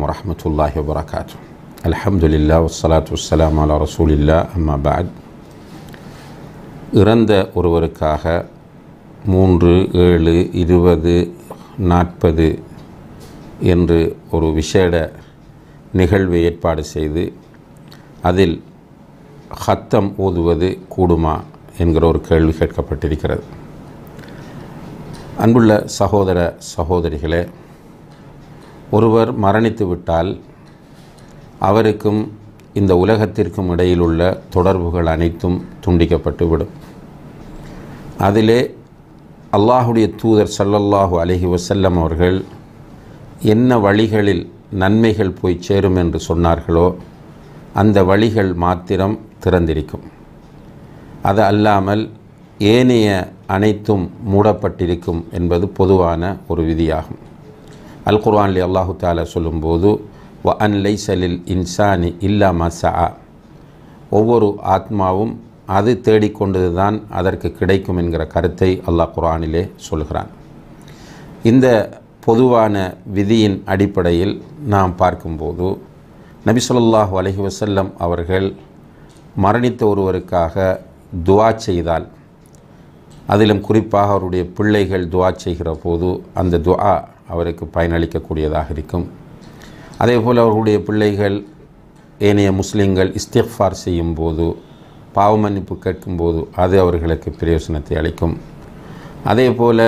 ورحمة الله وبركاته الحمد لله والصلاة والسلام على رسول الله أما بعد இறந்த ஒருவருக்காக மூன்று ஏழு இருபது நாற்பது என்று ஒரு விசேட நிகழ்வு ஏற்பாடு செய்து அதில் ஹத்தம் ஓதுவது கூடுமா என்கிற ஒரு கேள்வி கேட்கப்பட்டிருக்கிறது அன்புள்ள சகோதர சகோதரிகளே ஒருவர் மரணித்து விட்டால் அவருக்கும் இந்த உலகத்திற்கும் இடையிலுள்ள தொடர்புகள் அனைத்தும் துண்டிக்கப்பட்டு விடும் அதிலே அல்லாஹுடைய தூதர் ஸல்லல்லாஹு அலைஹி வஸல்லம் அவர்கள் என்ன வழிகளில் நன்மைகள் போய் சேரும் என்று சொன்னார்களோ அந்த வழிகள் மாத்திரம் திறந்திருக்கும் அது அல்லாமல் ஏனைய அனைத்தும் மூடப்பட்டிருக்கும் என்பது பொதுவான ஒரு விதியாகும் அல் குர்ஆன்லி அல்லாஹு தாலா சொல்லும்போது வ அன் லைசலில் இன்சானி இல்லா மசா ஒவ்வொரு ஆத்மாவும் அது தேடிக்கொண்டது தான் அதற்கு கிடைக்கும் என்கிற கருத்தை அல்லாஹ் குர்ஆனிலே சொல்கிறான் இந்த பொதுவான விதியின் அடிப்படையில் நாம் பார்க்கும்போது நபி ஸல்லல்லாஹு அலைஹி வஸல்லம் அவர்கள் மரணித்த ஒருவருக்காக துஆ செய்தால் அதிலும் குறிப்பாக அவருடைய பிள்ளைகள் துஆ செய்கிற போது அந்த துஆ அவருக்கு பயனளிக்கக்கூடியதாக இருக்கும் அதே போல் அவர்களுடைய பிள்ளைகள் ஏனைய முஸ்லீம்கள் இஸ்திஃபார் செய்யும் போது பாவ மன்னிப்பு கேட்கும்போது அது அவர்களுக்கு பிரயோசனத்தை அளிக்கும் அதே போல்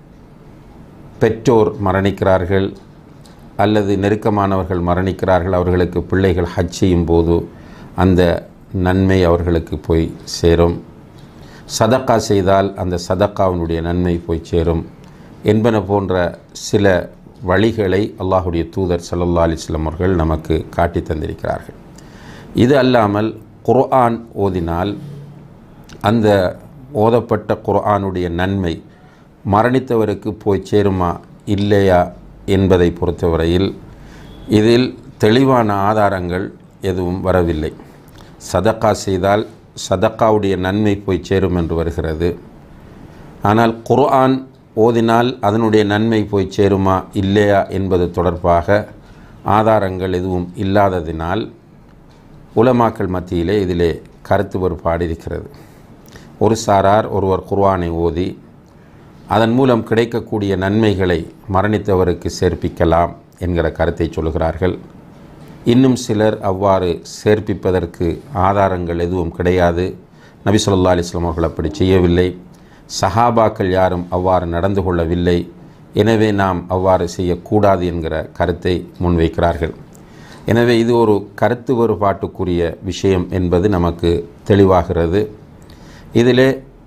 பெற்றோர் மரணிக்கிறார்கள் அல்லது நெருக்கமானவர்கள் மரணிக்கிறார்கள் அவர்களுக்கு பிள்ளைகள் ஹஜ் செய்யும் போது அந்த நன்மை அவர்களுக்கு போய் சேரும் சதக்கா செய்தால் அந்த சதக்காவினுடைய நன்மை போய் சேரும் என்பன போன்ற சில வழிகளை அல்லாஹுடைய தூதர் சல்லல்லா அலிஸ்லாம் அவர்கள் நமக்கு காட்டி தந்திருக்கிறார்கள் இது அல்லாமல் குர்ஆன் ஓதினால் அந்த ஓதப்பட்ட குர்ஆனுடைய நன்மை மரணித்தவருக்கு போய் சேருமா இல்லையா என்பதை பொறுத்தவரையில் இதில் தெளிவான ஆதாரங்கள் எதுவும் வரவில்லை சதக்கா செய்தால் சதக்காவுடைய நன்மை போய் சேரும் என்று வருகிறது ஆனால் குர்ஆன் ஓதினால் அதனுடைய நன்மை போய் சேருமா இல்லையா என்பது தொடர்பாக ஆதாரங்கள் எதுவும் இல்லாததினால் உலமாக்கள் மத்தியிலே இதிலே கருத்து வேறுபாடு இருக்கிறது ஒரு சாரார் ஒருவர் குர்ஆனை ஓதி அதன் மூலம் கிடைக்கக்கூடிய நன்மைகளை மரணித்தவருக்கு சேர்ப்பிக்கலாம் என்கிற கருத்தை சொல்கிறார்கள் இன்னும் சிலர் அவ்வாறு சேர்ப்பிப்பதற்கு ஆதாரங்கள் எதுவும் கிடையாது நபி சொல்லா அலிஸ்லாம் அவர்கள் அப்படி செய்யவில்லை சஹாபாக்கள் யாரும் அவ்வாறு நடந்து கொள்ளவில்லை எனவே நாம் அவ்வாறு செய்யக்கூடாது என்கிற கருத்தை முன்வைக்கிறார்கள் எனவே இது ஒரு கருத்து வேறுபாட்டுக்குரிய விஷயம் என்பது நமக்கு தெளிவாகிறது இதிலே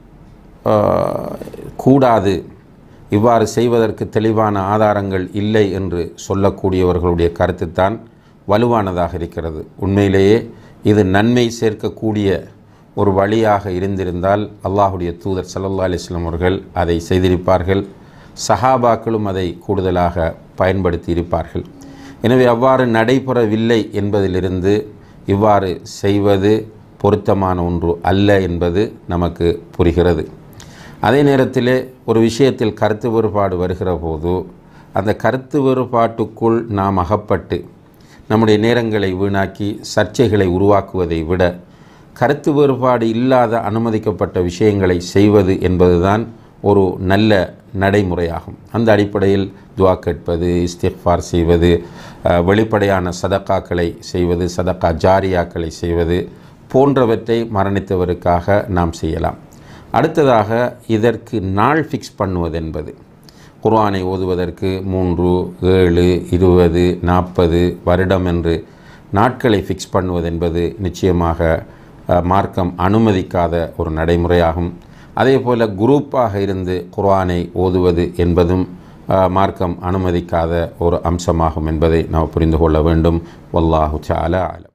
கூடாது இவ்வாறு செய்வதற்கு தெளிவான ஆதாரங்கள் இல்லை என்று சொல்லக்கூடியவர்களுடைய கருத்துத்தான் வலுவானதாக இருக்கிறது உண்மையிலேயே இது நன்மை சேர்க்கக்கூடிய ஒரு வழியாக இருந்திருந்தால் அல்லாஹுடைய தூதர் சல்லல்லா அலிஸ்லாம் அவர்கள் அதை செய்திருப்பார்கள் சஹாபாக்களும் அதை கூடுதலாக பயன்படுத்தி இருப்பார்கள் எனவே அவ்வாறு நடைபெறவில்லை என்பதிலிருந்து இவ்வாறு செய்வது பொருத்தமான ஒன்று அல்ல என்பது நமக்கு புரிகிறது அதே நேரத்திலே ஒரு விஷயத்தில் கருத்து வேறுபாடு வருகிற போது அந்த கருத்து வேறுபாட்டுக்குள் நாம் அகப்பட்டு நம்முடைய நேரங்களை வீணாக்கி சர்ச்சைகளை உருவாக்குவதை விட கருத்து வேறுபாடு இல்லாத அனுமதிக்கப்பட்ட விஷயங்களை செய்வது என்பதுதான் ஒரு நல்ல நடைமுறையாகும் அந்த அடிப்படையில் துவா கேட்பது இஸ்திஃபார் செய்வது வெளிப்படையான சதக்காக்களை செய்வது சதக்கா ஜாரியாக்களை செய்வது போன்றவற்றை மரணித்தவருக்காக நாம் செய்யலாம் அடுத்ததாக இதற்கு நாள் ஃபிக்ஸ் பண்ணுவது என்பது குர்ஆனை ஓதுவதற்கு மூன்று ஏழு இருபது நாற்பது வருடம் என்று நாட்களை ஃபிக்ஸ் பண்ணுவது என்பது நிச்சயமாக மார்க்கம் அனுமதிக்காத ஒரு நடைமுறையாகும் அதே போல் குரூப்பாக இருந்து குர்ஆனை ஓதுவது என்பதும் மார்க்கம் அனுமதிக்காத ஒரு அம்சமாகும் என்பதை நாம் புரிந்து கொள்ள வேண்டும் வல்லாஹு சால ஆலம்